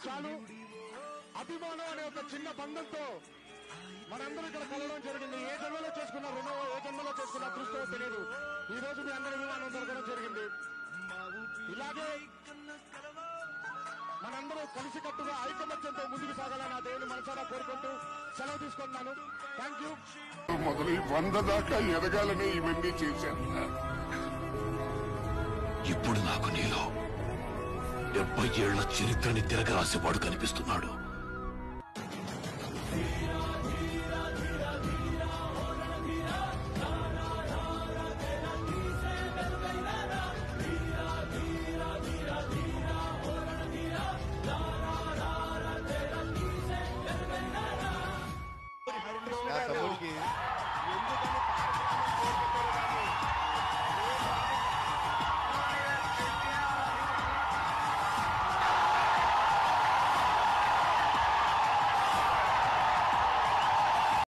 చాలు అభిమానం అనే ఒక చిన్న బంధంతో మనందరూ ఇక్కడ కలవడం జరిగింది ఏ జన్మలో చేసుకున్న రుణం ఏ జన్మలో చేసుకున్న అదృష్టమో తెలియదు ఈ రోజు మీ అందరి అభిమానం దొరకడం జరిగింది ఇలాగే మనందరూ కలిసికట్టుగా ఐకమత్యంతో ముందుకు సాగాలని ఆ దేవుని మనసారా కోరుకుంటూ సెలవు తీసుకుంటున్నాను థ్యాంక్ యూ మొదలు వంద దాకా ఎదగాలని ఇవన్నీ చేశాను ఇప్పుడు నాకు నీలో డెబ్బై ఏళ్ల చరిత్రని తిరగరాసేవాడు కనిపిస్తున్నాడు